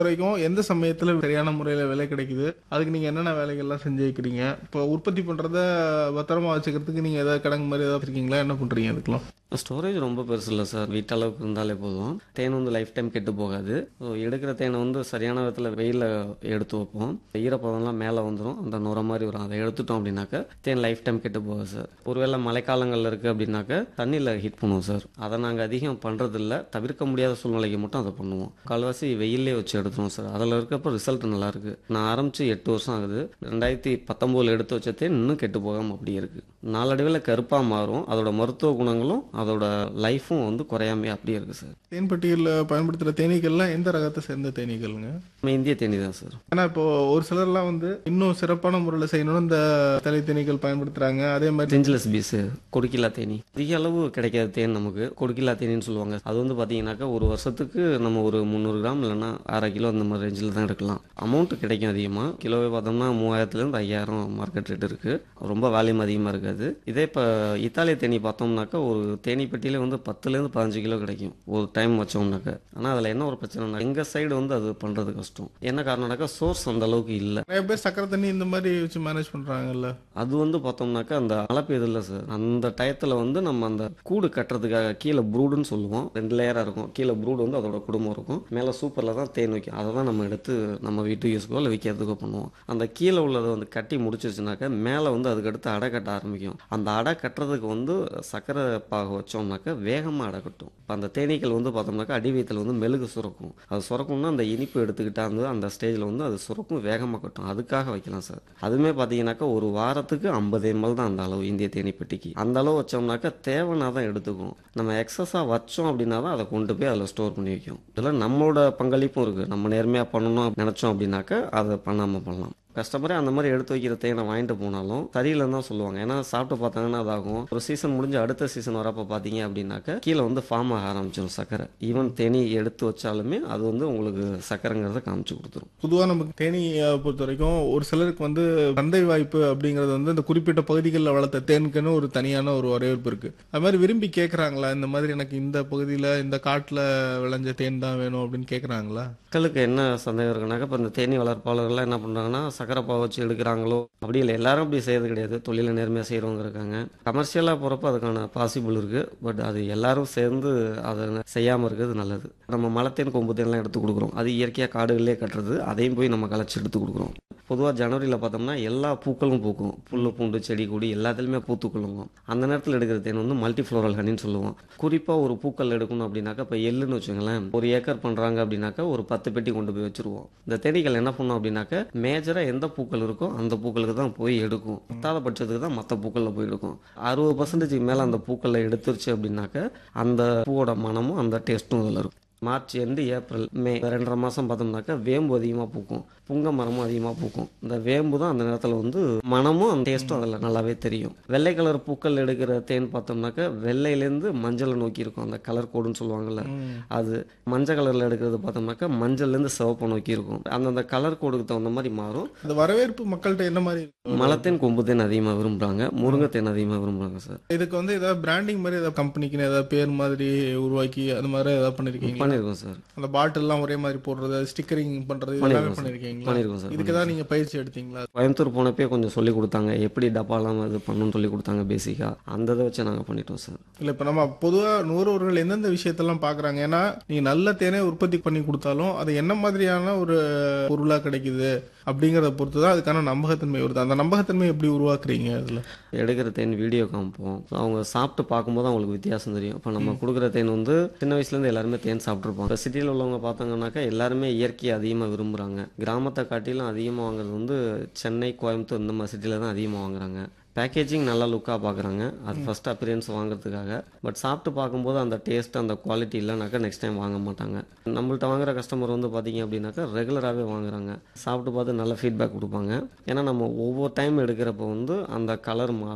வரைக்கும் எந்த சமயத்துல சரியான முறையில விலை கிடைக்குது அதுக்கு நீங்க என்னென்ன வேலைகள்லாம் செஞ்சு வைக்கிறீங்க இப்போ உற்பத்தி பண்றத பத்திரமா வச்சுக்கிறதுக்கு நீங்க ஏதாவது கிடங்கு மாதிரி ஏதாவது இருக்கீங்களா என்ன பண்றீங்க அதுக்கெல்லாம் ஸ்டோரேஜ் ரொம்ப பெருசு இல்லை சார் வீட்டளவுக்கு இருந்தாலே போதும் தேன் வந்து லைஃப் டைம் கெட்டு போகாது ஸோ எடுக்கிற தேனை வந்து சரியான விதத்தில் வெயிலில் எடுத்து வைப்போம் ஈரப்பதம்லாம் மேலே வந்துடும் அந்த நுர மாதிரி வரும் அதை எடுத்துட்டோம் அப்படின்னாக்க தேன் லைஃப் டைம் கெட்டு போகாது சார் ஒருவேளை மழைக்காலங்களில் இருக்குது அப்படின்னாக்க தண்ணியில் ஹீட் பண்ணுவோம் சார் அதை நாங்கள் அதிகம் பண்ணுறதில்ல தவிர்க்க முடியாத சூழ்நிலைக்கு மட்டும் அதை பண்ணுவோம் கால்வாசி வெயிலே வச்சு எடுத்துருவோம் சார் அதில் இருக்கப்போ ரிசல்ட் நல்லா இருக்கு நான் ஆரம்பித்து எட்டு வருஷம் ஆகுது ரெண்டாயிரத்தி பத்தொம்போதில் எடுத்து வச்ச தேன் இன்னும் கெட்டு போகாமல் அப்படியே இருக்குது நாளடைவில் கருப்பாக மாறும் அதோட மருத்துவ குணங்களும் அதோட லைஃப்பும் வந்து குறையாமே அப்படியே இருக்குது சார் தேன்பட்டியில் பயன்படுத்துற தேனீக்கள்லாம் எந்த ரகத்தை சேர்ந்த தேனீக்கள்ங்க நம்ம இந்திய தேனி தான் சார் ஏன்னா இப்போ ஒரு சிலர்லாம் வந்து இன்னும் சிறப்பான முறையில் செய்யணும்னு இந்த தலை தேனீக்கள் பயன்படுத்துறாங்க அதே மாதிரி டெஞ்சிலஸ் பீஸு கொடுக்கிலா தேனி அதிக அளவு கிடைக்காத தேன் நமக்கு கொடுக்கிலா தேனின்னு சொல்லுவாங்க அது வந்து பார்த்தீங்கன்னாக்கா ஒரு வருஷத்துக்கு நம்ம ஒரு முந்நூறு கிராம் இல்லைன்னா அரை கிலோ அந்த மாதிரி ரேஞ்சில் தான் எடுக்கலாம் அமௌண்ட் கிடைக்கும் அதிகமாக கிலோவே பார்த்தோம்னா மூவாயிரத்துலேருந்து ஐயாயிரம் மார்க்கெட் ரேட் இருக்குது ரொம்ப வேல்யூம் அதிகமாக இருக்காது இதே இப்போ இத்தாலிய தேனி பார்த்தோம்னாக்கா ஒரு தேனி பெட்டியிலே வந்து பத்துலேருந்து பதினஞ்சு கிலோ கிடைக்கும் ஒரு டைம் வச்சோம்னாக்கா ஆனால் அதில் என்ன ஒரு பிரச்சனைனா எங்கள் சைடு வந்து அது பண்ணுறது கஷ்டம் என்ன காரணம்னாக்கா சோர்ஸ் அந்த அளவுக்கு இல்லை நிறைய பேர் சக்கரை தண்ணி இந்த மாதிரி வச்சு மேனேஜ் பண்றாங்கல்ல அது வந்து பார்த்தோம்னாக்கா அந்த மழை பெய்யுதில்ல சார் அந்த டயத்தில் வந்து நம்ம அந்த கூடு கட்டுறதுக்காக கீழே ப்ரூடுன்னு சொல்லுவோம் ரெண்டு லேயராக இருக்கும் கீழே ப்ரூடு வந்து அதோட குடும்பம் இருக்கும் மேலே சூப்பரில் தான் தேன் வைக்கும் அதை தான் நம்ம எடுத்து நம்ம வீட்டு யூஸ்க்கோ இல்லை விற்கிறதுக்கோ பண்ணுவோம் அந்த கீழே உள்ளதை வந்து கட்டி முடிச்சிருச்சுனாக்கா மேலே வந்து அதுக்கு அடுத்து அடை கட்ட ஆரம்பிக்கும் அந்த அடை கட்டுறதுக்கு வந்து சக்கரை பாகு வச்சோம்னாக்கா வேகமாக அடை கட்டும் இப்போ அந்த தேனீக்கள் வந்து பார்த்தோம்னாக்கா அடி வயித்துல வந்து மெழுகு சுரக்கும் அது சுரக்கும்னா அந்த இனிப்பு எடுத்துக்கிட்டா வந்து அந்த ஸ்டேஜில் வந்து அது சுரக்கும் வேகமாக கட்டும் அதுக்காக வைக்கலாம் சார் அதுவுமே பார்த்தீங்கன்னாக்கா ஒரு வாரத்துக்கு ஐம்பது எம்எல் தான் அந்த அளவு இந்திய தேனி பெட்டிக்கு அந்த அளவு வச்சோம்னாக்கா தேவைன்னா தான் எடுத்துக்கும் நம்ம எக்ஸஸாக வச்சோம் அப்படின்னா தான் அதை கொண்டு போய் அதில் ஸ்டோர் பண்ணி வைக்கும் இதில் நம்மளோட பங்களிப்பும் இருக்குது நம்ம நேர்மையாக பண்ணணும் நினச்சோம் அப்படின்னாக்கா அதை பண்ணாமல் பண்ணலாம் கஸ்டமரே அந்த மாதிரி எடுத்து வைக்கிற தேனை வாங்கிட்டு போனாலும் சரியில்லைன்னு தான் சொல்லுவாங்க ஏன்னா சாப்பிட்டு பார்த்தாங்கன்னா அதாகும் ஒரு சீசன் முடிஞ்சு அடுத்த சீசன் வரப்போ பார்த்தீங்க அப்படின்னாக்க கீழே வந்து ஃபார்ம் ஆக ஆரம்பிச்சிடும் சக்கரை ஈவன் தேனி எடுத்து வச்சாலுமே அது வந்து உங்களுக்கு சக்கரைங்கிறத காமிச்சு கொடுத்துரும் பொதுவாக நமக்கு தேனியை பொறுத்த வரைக்கும் ஒரு சிலருக்கு வந்து சந்தை வாய்ப்பு அப்படிங்கிறது வந்து இந்த குறிப்பிட்ட பகுதிகளில் வளர்த்த தேனுக்குன்னு ஒரு தனியான ஒரு வரவேற்பு இருக்கு அது மாதிரி விரும்பி கேட்குறாங்களா இந்த மாதிரி எனக்கு இந்த பகுதியில் இந்த காட்டில் விளைஞ்ச தேன் தான் வேணும் அப்படின்னு கேட்குறாங்களா மக்களுக்கு என்ன சந்தேகம் இருக்குனாக்கா இப்போ இந்த தேனி வளர்ப்பாளர்கள்லாம் என்ன பண்ணுறாங்கன்னா சக்கரை பாவை வச்சு எடுக்கிறாங்களோ அப்படி இல்லை எல்லாரும் அப்படி செய்யறது கிடையாது தொழிலை நேர்மையாக செய்கிறவங்க இருக்காங்க கமர்ஷியலாக போகிறப்ப அதுக்கான பாசிபிள் இருக்குது பட் அது எல்லாரும் சேர்ந்து அதை செய்யாமல் இருக்கிறது நல்லது நம்ம மலத்தேன் கொம்பு தேன்லாம் எடுத்து கொடுக்குறோம் அது இயற்கையாக காடுகளிலே கட்டுறது அதையும் போய் நம்ம கலைச்சி எடுத்து கொடுக்குறோம் பொதுவாக ஜனவரியில் பார்த்தோம்னா எல்லா பூக்களும் பூக்கும் புல் பூண்டு செடி கொடி எல்லாத்துலேயுமே பூத்து குலுங்கும் அந்த நேரத்தில் எடுக்கிற தேன் வந்து மல்டி ஃப்ளோரல் ஹனின்னு சொல்லுவோம் குறிப்பாக ஒரு பூக்கள் எடுக்கணும் அப்படின்னாக்கா இப்போ எள்ளுன்னு வச்சுங்களேன் ஒரு ஏக்கர் பண்ணுறாங்க அப்படின்னாக்கா ஒரு பத்து பெட்டி கொண்டு போய் வச்சுருவோம் இந்த தேனீக்கள் என்ன பண்ணும் அப்படின்னாக்கா மேஜராக எந்த பூக்கள் இருக்கோ அந்த பூக்களுக்கு தான் போய் எடுக்கும் பத்தாத பட்சத்துக்கு தான் மற்ற பூக்களில் போய் எடுக்கும் அறுபது பர்சன்டேஜ் மேலே அந்த பூக்களில் எடுத்துருச்சு அப்படின்னாக்கா அந்த பூவோட மனமும் அந்த டேஸ்ட்டும் அதில் இருக்கும் மார்ச் எண்டு ஏப்ரல் மே இந்த ரெண்டரை மாதம் பார்த்தோம்னாக்கா வேம்பு அதிகமாக பூக்கும் புங்க மரமும் அதிகமாக பூக்கும் இந்த வேம்பு தான் அந்த நேரத்தில் வந்து மனமும் அந்த டேஸ்ட்டும் அதில் நல்லாவே தெரியும் வெள்ளை கலர் பூக்கள் எடுக்கிற தேன் பார்த்தோம்னாக்கா வெள்ளையிலேருந்து மஞ்சளை நோக்கி இருக்கும் அந்த கலர் கோடுன்னு சொல்லுவாங்கல்ல அது மஞ்சள் கலரில் எடுக்கிறது பார்த்தோம்னாக்கா மஞ்சள்லேருந்து சிவப்பு நோக்கி இருக்கும் அந்தந்த கலர் கோடுக்கு தகுந்த மாதிரி மாறும் அந்த வரவேற்பு மக்கள்கிட்ட என்ன மாதிரி இருக்கு? மலத்தேன் கொம்பு தேன் அதிகமாக விரும்புகிறாங்க முருங்கைத்தேன் அதிகமாக விரும்புகிறாங்க சார் இதுக்கு வந்து ஏதாவது பிராண்டிங் மாதிரி ஏதாவது கம்பெனிக்குன்னு ஏதாவது பேர் மாதிரி உருவாக்கி அது மாதிரி ஏதாவது பண்ணிருக்கீங்களா பண்ணியிருக்கோம் சார் அந்த பாட்டில்லாம் ஒரே மாதிரி போடுறது ஸ்டிக்கரிங் பண்றது இதெல்லாம் பண்ணிருக்கோம் சார். பண்ணிருக்கீங்களா பண்ணியிருக்கோம் சார் இதுக்கு தான் நீங்க பயிற்சி எடுத்தீங்களா கோயம்புத்தூர் போனப்பே கொஞ்சம் சொல்லி கொடுத்தாங்க எப்படி டப்பாலாம் இது பண்ணணும்னு சொல்லி கொடுத்தாங்க பேசிக்காக அந்த இதை வச்சு நாங்கள் பண்ணிட்டோம் சார் இல்ல இப்ப நம்ம பொதுவா நுகர்வோர்கள் எந்தெந்த விஷயத்தெல்லாம் பாக்குறாங்க ஏன்னா நீங்க நல்ல தேனே உற்பத்தி பண்ணி கொடுத்தாலும் அது என்ன மாதிரியான ஒரு பொருளா கிடைக்குது அப்படிங்கறத பொறுத்து தான் அதுக்கான நம்பகத்தன்மை வருது அந்த நம்பகத்தன்மை எப்படி உருவாக்குறீங்க அதுல எடுக்கிற தேன் வீடியோ காமிப்போம் அவங்க சாப்பிட்டு பார்க்கும்போது அவங்களுக்கு வித்தியாசம் தெரியும் இப்போ நம்ம கொடுக்குற தேன் வந்து சின்ன வயசுலேருந்து எல்லாருமே தேன் சாப்பிட்ருப்போம் இப்போ சிட்டியில் உள்ளவங்க பார்த்தாங்கன்னாக்கா எல்லாருமே இயற்கையை அதிகமாக விரும்புகிறாங்க கிராமத்தை காட்டிலும் அதிகமாக வாங்குறது வந்து சென்னை கோயம்புத்தூர் இந்த மாதிரி சிட்டியில் தான் அதிகமாக வாங்குறாங்க பேக்கேஜிங் நல்லா லுக்காக பார்க்குறாங்க அது ஃபஸ்ட் அப்பியரன்ஸ் வாங்குறதுக்காக பட் சாப்பிட்டு பார்க்கும்போது அந்த டேஸ்ட் அந்த குவாலிட்டி இல்லைனாக்கா நெக்ஸ்ட் டைம் வாங்க மாட்டாங்க நம்மள்ட்ட வாங்குற கஸ்டமர் வந்து பார்த்தீங்க அப்படின்னாக்கா ரெகுலராகவே வாங்குறாங்க சாப்பிட்டு பார்த்து நல்ல ஃபீட்பேக் கொடுப்பாங்க ஏன்னா நம்ம ஒவ்வொரு டைம் எடுக்கிறப்போ வந்து அந்த கலர் மாறும்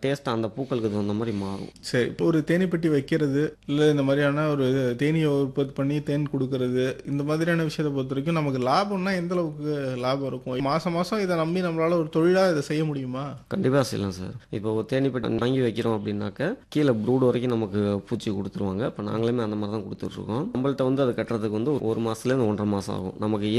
டேஸ்ட் அந்த பூக்களுக்கு தகுந்த மாதிரி மாறும் சரி இப்போ ஒரு தேனீப்பெட்டி வைக்கிறது இல்லை இந்த மாதிரியான ஒரு தேனீயை உற்பத்தி பண்ணி தேன் கொடுக்கறது இந்த மாதிரியான விஷயத்தை பொறுத்த வரைக்கும் நமக்கு லாபம்னா எந்த அளவுக்கு லாபம் இருக்கும் மாசம் மாசம் இதை நம்பி நம்மளால ஒரு தொழிலா இதை செய்ய முடியுமா கண்டிப்பாக செய்யலாம் சார் இப்போ ஒரு தேனீப்பெட்டி வாங்கி வைக்கிறோம் அப்படின்னாக்க கீழே ப்ரூட் வரைக்கும் நமக்கு பூச்சி கொடுத்துருவாங்க இப்போ நாங்களுமே அந்த மாதிரி தான் கொடுத்துட்ருக்கோம் நம்மள்ட்ட வந்து அதை கட்டுறதுக்கு வந்து ஒரு மாதத்துலேருந்து ஒன்றரை மாதம் ஆகும் நமக்கு